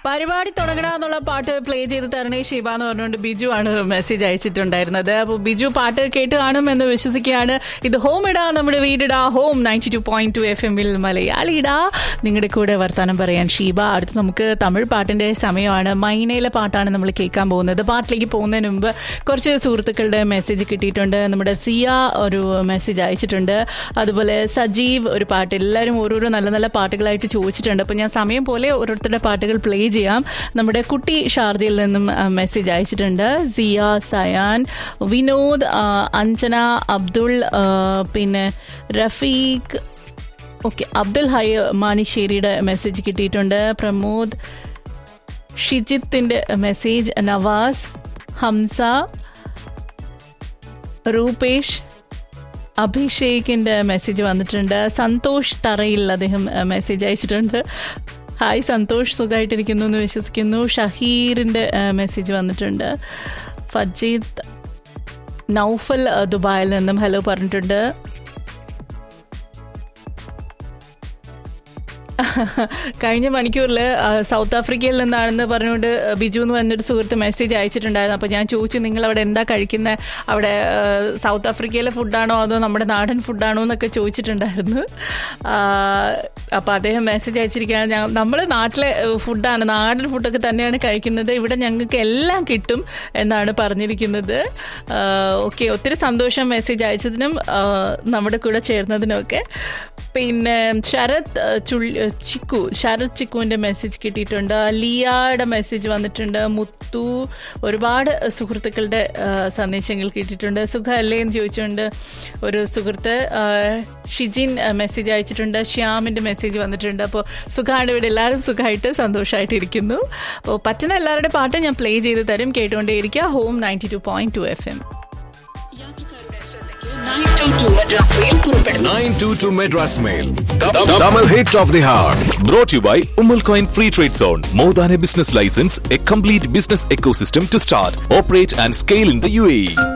പരിപാടി തുടങ്ങണ എന്നുള്ള പാട്ട് പ്ലേ ചെയ്ത് തരണേ ശിവ എന്ന് പറഞ്ഞുകൊണ്ട് ബിജു ആണ് മെസ്സേജ് അയച്ചിട്ടുണ്ടായിരുന്നത് അപ്പോൾ ബിജു പാട്ട് കേട്ട് കാണും എന്ന് വിശ്വസിക്കുകയാണ് ഇത് ഹോം ഇടാ നമ്മുടെ വീടിടാ home ninety two point two F എമ്മിൽ മലയാളിടാ നിങ്ങളുടെ കൂടെ വർത്താനം പറയാൻ ഷീബ അടുത്ത് നമുക്ക് തമിഴ് പാട്ടിന്റെ സമയമാണ് മൈനയിലെ പാട്ടാണ് നമ്മൾ കേൾക്കാൻ പോകുന്നത് പാട്ടിലേക്ക് പോകുന്നതിന് മുമ്പ് കുറച്ച് സുഹൃത്തുക്കളുടെ മെസ്സേജ് കിട്ടിയിട്ടുണ്ട് നമ്മുടെ സിയ ഒരു മെസ്സേജ് അയച്ചിട്ടുണ്ട് അതുപോലെ സജീവ് ഒരു പാട്ട് എല്ലാവരും ഓരോരോ നല്ല നല്ല പാട്ടുകളായിട്ട് ചോദിച്ചിട്ടുണ്ട് അപ്പോൾ ഞാൻ സമയം പോലെ ഓരോരുത്തരുടെ പാട്ടുകൾ പ്ലേ ചെയ്യാം നമ്മുടെ കുട്ടി ഷാർജയിൽ നിന്നും മെസ്സേജ് അയച്ചിട്ടുണ്ട് സിയ സയാൻ വിനോദ് ആ, അഞ്ജന അബ്ദുൾ ആ, പിന്നെ റഫീഖ് ഓക്കെ അബ്ദുൽ ഹൈ മാനിശ്ശേരിയുടെ മെസ്സേജ് കിട്ടിയിട്ടുണ്ട് പ്രമോദ് ഷിജിത്തിന്റെ മെസ്സേജ് നവാസ് ഹംസ റൂപേഷ് അഭിഷേകിന്റെ മെസ്സേജ് വന്നിട്ടുണ്ട് സന്തോഷ് തറയിൽ അദ്ദേഹം മെസ്സേജ് അയച്ചിട്ടുണ്ട് ഹായ് സന്തോഷ് സുഖമായിട്ടിരിക്കുന്നു എന്ന് വിശ്വസിക്കുന്നു ഷഹീറിന്റെ മെസ്സേജ് വന്നിട്ടുണ്ട് ഫജീദ് നൗഫൽ അഹ്, ദുബായിൽ നിന്നും ഹലോ പറഞ്ഞിട്ടുണ്ട് കഴിഞ്ഞ മണിക്കൂറിൽ സൗത്ത് ആഫ്രിക്കയിൽ നിന്നാണെന്ന് പറഞ്ഞുകൊണ്ട് ബിജു എന്ന് പറഞ്ഞൊരു സുഹൃത്ത് മെസ്സേജ് അയച്ചിട്ടുണ്ടായിരുന്നു അപ്പോൾ ഞാൻ ചോദിച്ചു നിങ്ങൾ അവിടെ എന്താ കഴിക്കുന്നത് അവിടെ ആ, സൗത്ത് ആഫ്രിക്കയിലെ ഫുഡാണോ അതോ നമ്മുടെ നാടൻ ഫുഡാണോ എന്നൊക്കെ ചോദിച്ചിട്ടുണ്ടായിരുന്നു അപ്പോൾ അദ്ദേഹം മെസ്സേജ് അയച്ചിരിക്കുകയാണ് ഞങ്ങൾ നമ്മൾ നാട്ടിലെ ഫുഡാണ് നാടൻ ഫുഡൊക്കെ തന്നെയാണ് കഴിക്കുന്നത് ഇവിടെ ഞങ്ങൾക്ക് എല്ലാം കിട്ടും എന്നാണ് പറഞ്ഞിരിക്കുന്നത് ഓക്കെ ഒത്തിരി സന്തോഷം മെസ്സേജ് അയച്ചതിനും ആ, നമ്മുടെ കൂടെ ചേർന്നതിനുമൊക്കെ പിന്നെ ശരത് ആ, ചുള്ളി ചിക്കു ശരത് ചിക്കുവിൻ്റെ മെസ്സേജ് കിട്ടിയിട്ടുണ്ട് ലിയയുടെ മെസ്സേജ് വന്നിട്ടുണ്ട് മുത്തു ഒരുപാട് സുഹൃത്തുക്കളുടെ ആ, സന്ദേശങ്ങൾ കിട്ടിയിട്ടുണ്ട് സുഖമല്ലേ എന്ന് ചോദിച്ചുകൊണ്ട് ഒരു സുഹൃത്ത് ആ, ഷിജിൻ ആ, മെസ്സേജ് അയച്ചിട്ടുണ്ട് ശ്യാമിൻ്റെ മെസ്സേജ് വന്നിട്ടുണ്ട് അപ്പോൾ സുഖമാണ് ഇവിടെ എല്ലാവരും സുഖമായിട്ട് സന്തോഷമായിട്ട് ഇരിക്കുന്നു അപ്പോൾ പറ്റുന്ന എല്ലാവരുടെ പാട്ട് ഞാൻ പ്ലേ ചെയ്ത് തരും കേട്ടുകൊണ്ടേയിരിക്കുക home ninety two point two F M 922 Madras Mail. Double hit of the heart. Brought to you by Umal Coin Free Trade Zone. More than a business license, a complete business ecosystem to start, operate, and scale in the UAE.